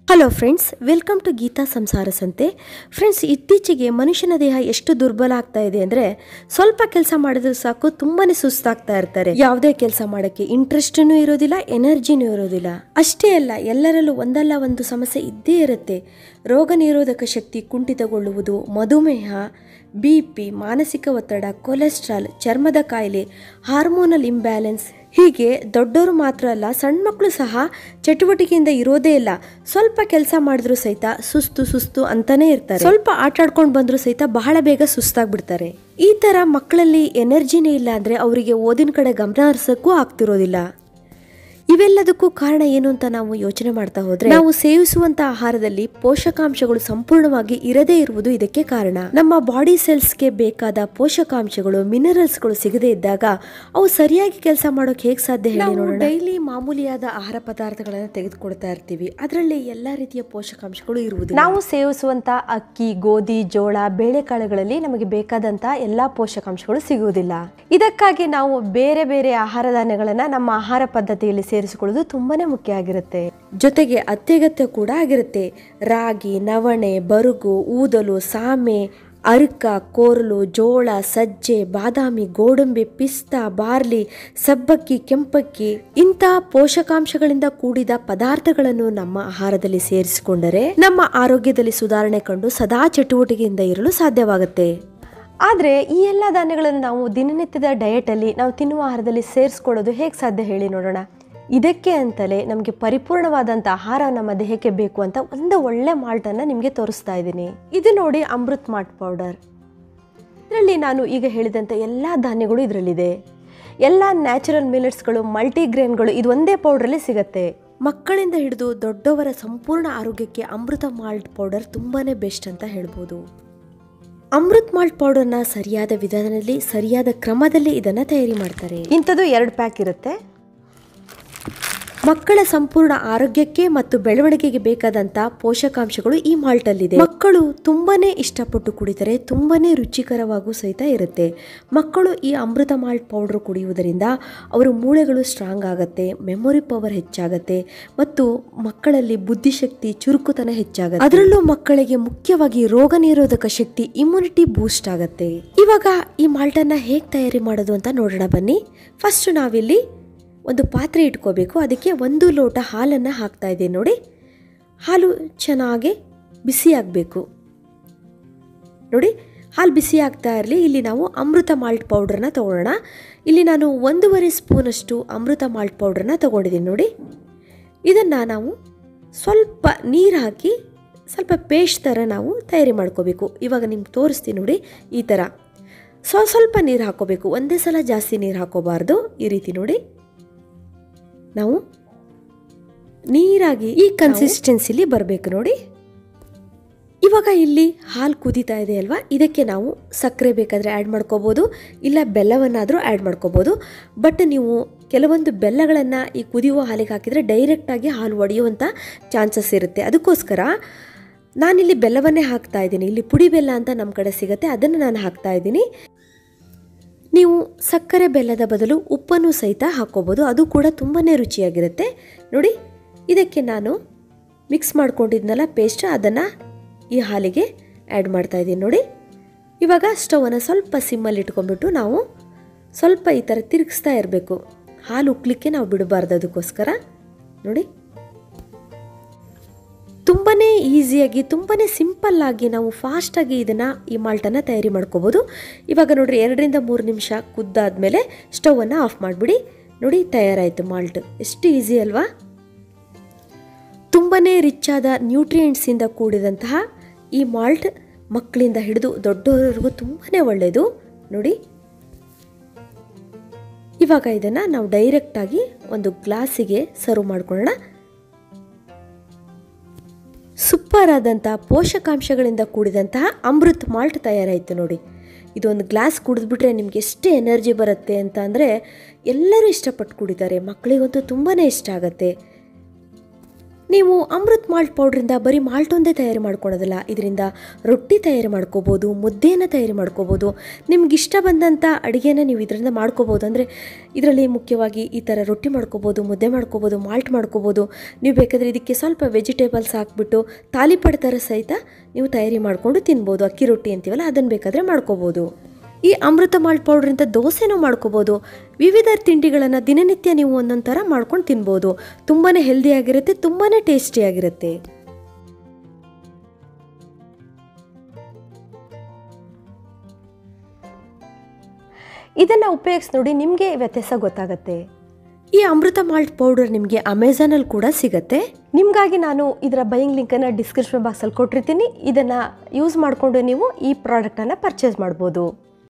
hello friends welcome to Geetha Samsara Santhe friends ಇತ್ತೀಚೆಗೆ ಮನುಷ್ಯನ ದೇಹ ಎಷ್ಟು ದುರ್ಬಲ ಆಗ್ತಾ ಇದೆ ಅಂದರೆ ಸ್ವಲ್ಪ ಕೆಲಸ ಮಾಡಿದ್ರು ಸಾಕು ತುಂಬಾನೇ ಸುಸ್ತಾಗ್ತಾ ಇರ್ತಾರೆ ಯಾವುದೇ ಕೆಲಸ ಮಾಡೋಕ್ಕೆ ಇಂಟ್ರೆಸ್ಟೂ ಇರೋದಿಲ್ಲ ಎನರ್ಜಿನೂ ಇರೋದಿಲ್ಲ ಅಷ್ಟೇ ಅಲ್ಲ ಎಲ್ಲರಲ್ಲೂ ಒಂದಲ್ಲ ಒಂದು ಸಮಸ್ಯೆ ಇದ್ದೇ ಇರುತ್ತೆ ರೋಗ ನಿರೋಧಕ ಶಕ್ತಿ ಕುಂಠಿತಗೊಳ್ಳುವುದು ಮಧುಮೇಹ ಬಿ ಪಿ ಮಾನಸಿಕ ಒತ್ತಡ ಕೊಲೆಸ್ಟ್ರಾಲ್ ಚರ್ಮದ ಕಾಯಿಲೆ ಹಾರ್ಮೋನಲ್ ಇಂಬ್ಯಾಲೆನ್ಸ್ ಹೀಗೆ ದೊಡ್ಡವರು ಮಾತ್ರ ಅಲ್ಲ ಸಣ್ಣ ಮಕ್ಕಳು ಸಹ ಚಟುವಟಿಕೆಯಿಂದ ಇರೋದೇ ಇಲ್ಲ ಸ್ವಲ್ಪ ಕೆಲಸ ಮಾಡಿದ್ರು ಸಹಿತ ಸುಸ್ತು ಸುಸ್ತು ಅಂತಾನೆ ಇರ್ತಾರೆ ಸ್ವಲ್ಪ ಆಟ ಆಡ್ಕೊಂಡು ಬಂದ್ರು ಸಹಿತ ಬಹಳ ಬೇಗ ಸುಸ್ತಾಗ್ಬಿಡ್ತಾರೆ ಈ ತರ ಮಕ್ಕಳಲ್ಲಿ ಎನರ್ಜಿನೇ ಇಲ್ಲ ಅಂದ್ರೆ ಅವರಿಗೆ ಓದಿನ ಕಡೆ ಗಮನ ಹರಿಸಕ್ಕೂ ಆಗ್ತಿರೋದಿಲ್ಲ ಇವೆಲ್ಲದಕ್ಕೂ ಕಾರಣ ಏನು ಅಂತ ನಾವು ಯೋಚನೆ ಮಾಡ್ತಾ ಹೋದ್ರೆ ನಾವು ಸೇವಿಸುವಂತ ಆಹಾರದಲ್ಲಿ ಪೋಷಕಾಂಶಗಳು ಸಂಪೂರ್ಣವಾಗಿ ಇರದೇ ಇರುವುದು ಇದಕ್ಕೆ ಕಾರಣ ನಮ್ಮ ಬಾಡಿ ಸೆಲ್ಸ್ಗೆ ಬೇಕಾದ ಪೋಷಕಾಂಶಗಳು ಮಿನರಲ್ಸ್ಗಳು ಸಿಗದೇ ಇದ್ದಾಗ ಅವು ಸರಿಯಾಗಿ ಕೆಲಸ ಮಾಡೋಕೆ ಹೇಗೆ ಸಾಧ್ಯ ಹೇಳಿ ನೋಡೋಣ ಡೈಲಿ ಮಾಮೂಲಿಯಾದ ಆಹಾರ ಪದಾರ್ಥಗಳನ್ನು ತೆಗೆದುಕೊಳ್ತಾ ಇರ್ತೀವಿ ಅದರಲ್ಲಿ ಎಲ್ಲಾ ರೀತಿಯ ಪೋಷಕಾಂಶಗಳು ಇರುವುದು ನಾವು ಸೇವಿಸುವಂತ ಅಕ್ಕಿ ಗೋಧಿ ಜೋಳ ಬೇಳೆಕಾಳುಗಳಲ್ಲಿ ನಮಗೆ ಬೇಕಾದಂತ ಎಲ್ಲಾ ಪೋಷಕಾಂಶಗಳು ಸಿಗುವುದಿಲ್ಲ ಇದಕ್ಕಾಗಿ ನಾವು ಬೇರೆ ಬೇರೆ ಆಹಾರ ಧಾನ್ಯಗಳನ್ನ ನಮ್ಮ ಆಹಾರ ಪದ್ಧತಿಯಲ್ಲಿ ಸೇರಿಸಿಕೊಳ್ಳುವುದು ತುಂಬಾನೇ ಮುಖ್ಯ ಆಗಿರುತ್ತೆ ಜೊತೆಗೆ ಅತ್ಯಗತ್ಯ ಕೂಡ ಆಗಿರುತ್ತೆ ರಾಗಿ ನವಣೆ ಬರುಗು ಊದಲು ಸಾಮೆ ಅರ್ಕ ಕೋರಲು ಜೋಳ ಸಜ್ಜೆ ಬಾದಾಮಿ ಗೋಡಂಬಿ ಪಿಸ್ತಾ ಬಾರ್ಲಿ ಸಬ್ಬಕ್ಕಿ ಕೆಂಪಕ್ಕಿ ಇಂಥ ಪೋಷಕಾಂಶಗಳಿಂದ ಕೂಡಿದ ಪದಾರ್ಥಗಳನ್ನು ನಮ್ಮ ಆಹಾರದಲ್ಲಿ ಸೇರಿಸಿಕೊಂಡರೆ ನಮ್ಮ ಆರೋಗ್ಯದಲ್ಲಿ ಸುಧಾರಣೆ ಕಂಡು ಸದಾ ಚಟುವಟಿಕೆಯಿಂದ ಇರಲು ಸಾಧ್ಯವಾಗುತ್ತೆ ಆದ್ರೆ ಈ ಎಲ್ಲ ಧಾನ್ಯಗಳನ್ನು ನಾವು ದಿನನಿತ್ಯದ ಡಯಟ್ ಅಲ್ಲಿ ನಾವು ತಿನ್ನುವ ಆಹಾರದಲ್ಲಿ ಸೇರಿಸ್ಕೊಳ್ಳೋದು ಹೇಗೆ ಸಾಧ್ಯ ಹೇಳಿ ನೋಡೋಣ ಇದಕ್ಕೆ ಅಂತಲೇ ನಮಗೆ ಪರಿಪೂರ್ಣವಾದಂಥ ಆಹಾರ ನಮ್ಮ ದೇಹಕ್ಕೆ ಬೇಕು ಅಂತ ಒಂದು ಒಳ್ಳೆ ಮಾಲ್ಟನ್ನು ನಿಮಗೆ ತೋರಿಸ್ತಾ ಇದ್ದೀನಿ ಇದು ನೋಡಿ ಅಮೃತ್ ಮಾಲ್ಟ್ ಪೌಡರ್ ಇದರಲ್ಲಿ ನಾನು ಈಗ ಹೇಳಿದಂಥ ಎಲ್ಲ ಧಾನ್ಯಗಳು ಇದರಲ್ಲಿದೆ ಎಲ್ಲ ನ್ಯಾಚುರಲ್ ಮಿಲೆಟ್ಸ್ಗಳು ಮಲ್ಟಿಗ್ರೇನ್ಗಳು ಇದು ಒಂದೇ ಪೌಡ್ರಲ್ಲಿ ಸಿಗತ್ತೆ ಮಕ್ಕಳಿಂದ ಹಿಡಿದು ದೊಡ್ಡವರ ಸಂಪೂರ್ಣ ಆರೋಗ್ಯಕ್ಕೆ ಅಮೃತ ಮಾಲ್ಟ್ ಪೌಡರ್ ತುಂಬಾನೇ ಬೆಸ್ಟ್ ಅಂತ ಹೇಳ್ಬೋದು ಅಮೃತ್ ಮಾಲ್ಟ್ ಪೌಡರ್ನ ಸರಿಯಾದ ವಿಧಾನದಲ್ಲಿ ಸರಿಯಾದ ಕ್ರಮದಲ್ಲಿ ಇದನ್ನ ತಯಾರಿ ಮಾಡ್ತಾರೆ ಇಂಥದ್ದು ಎರಡು ಪ್ಯಾಕ್ ಇರುತ್ತೆ ಮಕ್ಕಳ ಸಂಪೂರ್ಣ ಆರೋಗ್ಯಕ್ಕೆ ಮತ್ತು ಬೆಳವಣಿಗೆಗೆ ಬೇಕಾದಂತ ಪೋಷಕಾಂಶಗಳು ಈ ಮಾಲ್ಟಲ್ಲಿದೆ ಮಕ್ಕಳು ತುಂಬಾನೇ ಇಷ್ಟಪಟ್ಟು ಕುಡಿತಾರೆ ತುಂಬಾನೇ ರುಚಿಕರವಾಗೂ ಸಹಿತ ಇರುತ್ತೆ ಮಕ್ಕಳು ಈ ಅಮೃತ ಮಾಲ್ಟ್ ಪೌಡರ್ ಕುಡಿಯುವುದರಿಂದ ಅವರ ಮೂಳೆಗಳು ಸ್ಟ್ರಾಂಗ್ ಆಗತ್ತೆ ಮೆಮೊರಿ ಪವರ್ ಹೆಚ್ಚಾಗತ್ತೆ ಮತ್ತು ಮಕ್ಕಳಲ್ಲಿ ಬುದ್ಧಿಶಕ್ತಿ ಚುರುಕುತನ ಹೆಚ್ಚಾಗತ್ತೆ ಅದರಲ್ಲೂ ಮಕ್ಕಳಿಗೆ ಮುಖ್ಯವಾಗಿ ರೋಗ ನಿರೋಧಕ ಶಕ್ತಿ ಇಮ್ಯುನಿಟಿ ಬೂಸ್ಟ್ ಆಗತ್ತೆ ಇವಾಗ ಈ ಮಾಲ್ಟನ್ನ ಹೇಗೆ ತಯಾರಿ ಮಾಡೋದು ಅಂತ ನೋಡೋಣ ಬನ್ನಿ ಫಸ್ಟ್ ನಾವಿಲ್ಲಿ ಒಂದು ಪಾತ್ರೆ ಇಟ್ಕೋಬೇಕು ಅದಕ್ಕೆ ಒಂದು ಲೋಟ ಹಾಲನ್ನು ಹಾಕ್ತಾ ಇದ್ದೀನಿ ನೋಡಿ ಹಾಲು ಚೆನ್ನಾಗಿ ಬಿಸಿ ಆಗಬೇಕು ನೋಡಿ ಹಾಲು ಬಿಸಿ ಆಗ್ತಾ ಇರಲಿ ಇಲ್ಲಿ ನಾವು ಅಮೃತ ಮಾಲ್ಟ್ ಪೌಡ್ರನ್ನ ತೊಗೊಳ್ಳೋಣ ಇಲ್ಲಿ ನಾನು ಒಂದೂವರೆ ಸ್ಪೂನಷ್ಟು ಅಮೃತ ಮಾಲ್ಟ್ ಪೌಡ್ರನ್ನ ತೊಗೊಂಡಿದ್ದೀನಿ ನೋಡಿ ಇದನ್ನು ನಾವು ಸ್ವಲ್ಪ ನೀರು ಹಾಕಿ ಸ್ವಲ್ಪ ಪೇಸ್ಟ್ ಥರ ನಾವು ತಯಾರಿ ಮಾಡ್ಕೋಬೇಕು ಇವಾಗ ನಿಮ್ಗೆ ತೋರಿಸ್ತೀನಿ ನೋಡಿ ಈ ಥರ ಸ್ವ ಸ್ವಲ್ಪ ನೀರು ಹಾಕೋಬೇಕು ಒಂದೇ ಸಲ ಜಾಸ್ತಿ ನೀರು ಹಾಕೋಬಾರ್ದು ಈ ರೀತಿ ನೋಡಿ ನಾವು ನೀರಾಗಿ ಈ ಕನ್ಸಿಸ್ಟೆನ್ಸಿಲಿ ಬರಬೇಕು ನೋಡಿ ಇವಾಗ ಇಲ್ಲಿ ಹಾಲು ಕುದೀತಾ ಇದೆ ಅಲ್ವಾ ಇದಕ್ಕೆ ನಾವು ಸಕ್ಕರೆ ಬೇಕಾದರೆ ಆ್ಯಡ್ ಮಾಡ್ಕೋಬೋದು ಇಲ್ಲ ಬೆಲ್ಲವನ್ನಾದರೂ ಆ್ಯಡ್ ಮಾಡ್ಕೋಬೋದು ಬಟ್ ನೀವು ಕೆಲವೊಂದು ಬೆಲ್ಲಗಳನ್ನು ಈ ಕುದಿಯುವ ಹಾಲಿಗೆ ಹಾಕಿದರೆ ಡೈರೆಕ್ಟಾಗಿ ಹಾಲು ಒಡೆಯುವಂಥ ಚಾನ್ಸಸ್ ಇರುತ್ತೆ ಅದಕ್ಕೋಸ್ಕರ ನಾನಿಲ್ಲಿ ಬೆಲ್ಲವನ್ನೇ ಹಾಕ್ತಾ ಇದ್ದೀನಿ ಇಲ್ಲಿ ಪುಡಿ ಬೆಲ್ಲ ಅಂತ ನಮ್ಮ ಕಡೆ ಸಿಗುತ್ತೆ ಅದನ್ನು ನಾನು ಹಾಕ್ತಾ ಇದ್ದೀನಿ ನೀವು ಸಕ್ಕರೆ ಬೆಲ್ಲದ ಬದಲು ಉಪ್ಪನ್ನು ಸಹಿತ ಹಾಕ್ಕೋಬೋದು ಅದು ಕೂಡ ತುಂಬಾ ರುಚಿಯಾಗಿರುತ್ತೆ ನೋಡಿ ಇದಕ್ಕೆ ನಾನು ಮಿಕ್ಸ್ ಮಾಡ್ಕೊಂಡಿದ್ನಲ್ಲ ಪೇಸ್ಟ್ ಅದನ್ನು ಈ ಹಾಲಿಗೆ ಆ್ಯಡ್ ಮಾಡ್ತಾ ಇದ್ದೀನಿ ನೋಡಿ ಇವಾಗ ಸ್ಟವನ್ನು ಸ್ವಲ್ಪ ಸಿಮ್ಮಲ್ಲಿ ಇಟ್ಕೊಂಡ್ಬಿಟ್ಟು ನಾವು ಸ್ವಲ್ಪ ಈ ಥರ ತಿರುಗಿಸ್ತಾ ಇರಬೇಕು ಹಾಲು ಉಕ್ಲಿಕ್ಕೆ ನಾವು ಬಿಡಬಾರ್ದು ಅದಕ್ಕೋಸ್ಕರ ನೋಡಿ ತುಂಬಾ ಈಸಿಯಾಗಿ ತುಂಬಾ ಸಿಂಪಲ್ಲಾಗಿ ನಾವು ಫಾಸ್ಟಾಗಿ ಇದನ್ನು ಈ ಮಾಲ್ಟನ್ನು ತಯಾರಿ ಮಾಡ್ಕೋಬೋದು ಇವಾಗ ನೋಡ್ರಿ ಎರಡರಿಂದ ಮೂರು ನಿಮಿಷ ಕುದ್ದಾದ್ಮೇಲೆ ಸ್ಟವನ್ನು ಆಫ್ ಮಾಡಿಬಿಡಿ ನೋಡಿ ತಯಾರಾಯಿತು ಮಾಲ್ಟ್ ಎಷ್ಟು ಈಸಿ ಅಲ್ವಾ ತುಂಬಾ ರಿಚ್ ಆದ ನ್ಯೂಟ್ರಿಯೆಂಟ್ಸಿಂದ ಕೂಡಿದಂತಹ ಈ ಮಾಲ್ಟ್ ಮಕ್ಕಳಿಂದ ಹಿಡಿದು ದೊಡ್ಡವರಿಗೂ ತುಂಬಾ ಒಳ್ಳೆಯದು ನೋಡಿ ಇವಾಗ ಇದನ್ನು ನಾವು ಡೈರೆಕ್ಟಾಗಿ ಒಂದು ಗ್ಲಾಸಿಗೆ ಸರ್ವ್ ಮಾಡ್ಕೊಳ್ಳೋಣ ಸೂಪರ್ ಆದಂಥ ಪೋಷಕಾಂಶಗಳಿಂದ ಕೂಡಿದಂತಹ ಅಮೃತ್ ಮಾಲ್ಟ್ ತಯಾರಾಯಿತು ನೋಡಿ ಇದೊಂದು ಗ್ಲಾಸ್ ಕುಡಿದ್ಬಿಟ್ರೆ ನಿಮ್ಗೆ ಎಷ್ಟು ಎನರ್ಜಿ ಬರುತ್ತೆ ಅಂತ ಅಂದರೆ ಎಲ್ಲರೂ ಇಷ್ಟಪಟ್ಟು ಕುಡಿತಾರೆ ಮಕ್ಕಳಿಗಂತೂ ತುಂಬಾ ಇಷ್ಟ ಆಗುತ್ತೆ ನೀವು ಅಮೃತ್ ಮಾಲ್ಟ್ ಪೌಡ್ರಿಂದ ಬರೀ ಮಾಲ್ಟ್ ಒಂದೇ ತಯಾರಿ ಮಾಡ್ಕೊಳೋದಿಲ್ಲ ಇದರಿಂದ ರೊಟ್ಟಿ ತಯಾರಿ ಮಾಡ್ಕೋಬೋದು ಮುದ್ದೆಯನ್ನು ತಯಾರಿ ಮಾಡ್ಕೋಬೋದು ನಿಮ್ಗೆ ಇಷ್ಟ ಬಂದಂಥ ಅಡುಗೆನ ನೀವು ಇದರಿಂದ ಮಾಡ್ಕೋಬೋದು ಅಂದರೆ ಇದರಲ್ಲಿ ಮುಖ್ಯವಾಗಿ ಈ ಥರ ರೊಟ್ಟಿ ಮಾಡ್ಕೋಬೋದು ಮುದ್ದೆ ಮಾಡ್ಕೋಬೋದು ಮಾಲ್ಟ್ ಮಾಡ್ಕೋಬೋದು ನೀವು ಬೇಕಾದರೆ ಇದಕ್ಕೆ ಸ್ವಲ್ಪ ವೆಜಿಟೇಬಲ್ಸ್ ಹಾಕ್ಬಿಟ್ಟು ತಾಲಿಪಟ್ ಥರ ಸಹಿತ ನೀವು ತಯಾರಿ ಮಾಡಿಕೊಂಡು ತಿನ್ಬೋದು ಅಕ್ಕಿ ರೊಟ್ಟಿ ಅಂತೀವಲ್ಲ ಅದನ್ನು ಬೇಕಾದರೆ ಮಾಡ್ಕೋಬೋದು ಈ ಅಮೃತ ಮಾಲ್ಟ್ ಪೌಡ್ರಿಂದ ದೋಸೆನೂ ಮಾಡ್ಕೋಬೋದು ವಿವಿಧ ತಿಂಡಿಗಳನ್ನು ದಿನನಿತ್ಯ ನೀವು ಒಂದೊಂದು ಥರ ಮಾಡ್ಕೊಂಡು ತಿನ್ಬೋದು ತುಂಬಾ ಹೆಲ್ದಿಯಾಗಿರುತ್ತೆ ತುಂಬಾ ಟೇಸ್ಟಿಯಾಗಿರುತ್ತೆ ಇದನ್ನು ಉಪಯೋಗಿಸಿ ನೋಡಿ ನಿಮಗೆ ವ್ಯತ್ಯಾಸ ಗೊತ್ತಾಗುತ್ತೆ ಈ ಅಮೃತ ಮಾಲ್ಟ್ ಪೌಡರ್ ನಿಮಗೆ ಅಮೆಝಾನಲ್ಲಿ ಕೂಡ ಸಿಗತ್ತೆ ನಿಮಗಾಗಿ ನಾನು ಇದರ ಬೈಯಿಂಗ್ ಲಿಂಕನ್ನು ಡಿಸ್ಕ್ರಿಪ್ಷನ್ ಬಾಕ್ಸಲ್ಲಿ ಕೊಟ್ಟಿರ್ತೀನಿ ಇದನ್ನು ಯೂಸ್ ಮಾಡಿಕೊಂಡು ನೀವು ಈ ಪ್ರಾಡಕ್ಟನ್ನು ಪರ್ಚೇಸ್ ಮಾಡ್ಬೋದು